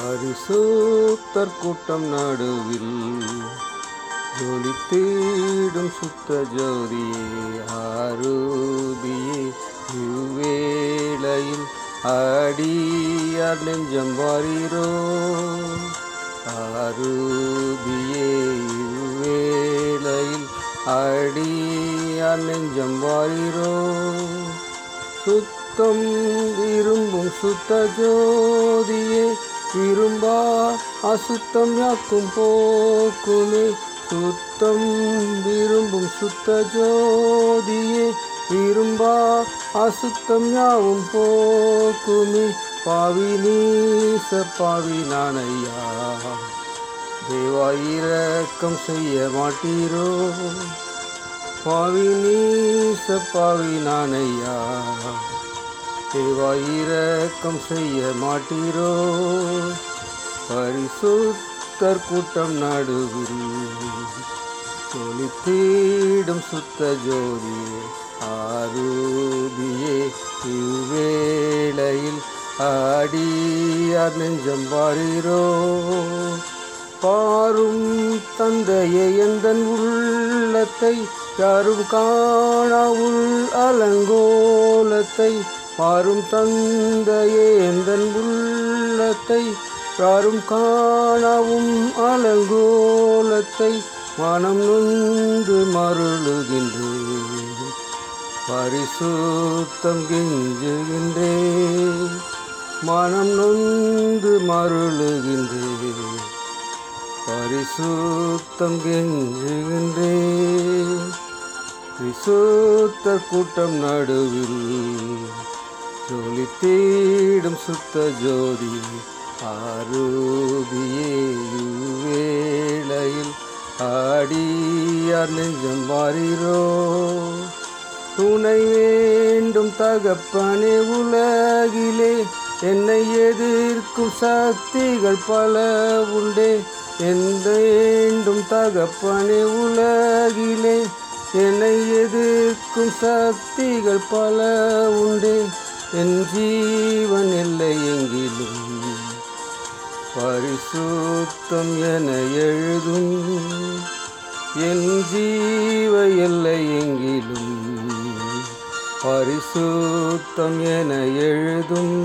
பரிசுத்தர் கூட்டம் நடுவில் ஜொலித்திடும் சுத்த ஜோதியே ஆரூபியே இவ்வேளையில் அடியார் நெஞ்சம் வாரீரோ ஆரூபியே இவ்வேளையில் அடியார் நெஞ்சம் வாரீரோ சுத்தம் விரும்பும் சுத்த ஜோதியே விரும்பா அசுத்தம் யாக்கும் போக்குமே சுத்தம் விரும்பும் சுத்த ஜோதியே விரும்பா அசுத்தம் யாவும் போக்குமே பாவி நீச பாவி நானையா தேவா இரக்கம் செய்ய மாட்டீரோ பாவி நீச பாவி நானையா தேவா இரக்கம் செய்ய மாட்டீரோ பரிசுத்தர் கூட்டம் நடுவில் சொலித்தீடும் சுத்த ஜோதியே ஆரூபியே இவ்வேளையில் ஆடியார் நெஞ்சம் பாரீரோ பாரும் தந்தையே எந்தன் உள்ளத்தை யாரும் காணா உள் அலங்கோலத்தை பாரும் தந்தையே எந்தன் உள்ளத்தை யாரும் காணவும் அலங்கோலத்தை மனம் நொந்து மருளுகின்றேன் பரிசுத்தம் கெஞ்சுகின்றேன் மனம் நொந்து மருளுகின்றேன் பரிசுத்தம் கெஞ்சுகின்றேன் விசுத்த கூட்டம் நடுவில் ஜொலித்தீடும் சுத்த ஜோதி ஆரூபியே இவ்வேளையில் ஆடியார் நெஞ்சம் வாரீரோ துணை வேண்டும் தகப்பனே உலகிலே என்னை எதிர்க்கும் சக்திகள் பல உண்டே எந்த வேண்டும் தகப்பனே உலகிலே என்னை எதிர்க்கும் சக்திகள் பல உண்டே என் ஜீவன் இல்லை எங்கிலும் பரிசுத்தம் என எழுதும் என் ஜீவ எல்லை எங்கிலும் பரிசுத்தம் என எழுதும்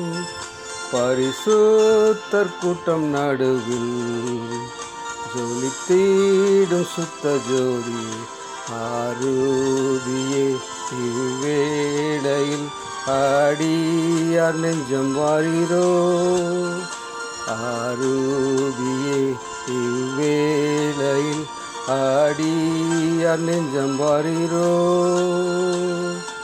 பரிசுத்தர் கூட்டம் நடுவில் ஜொலித்தீடும் சுத்த ஜோதி ஆரூதியே இவ்வேளையில் ஆடியார் நெஞ்சம் வாரீரோ ஆரூதியே இவ்வேளையில் ஆடியார் நெஞ்சம் வாரீரோ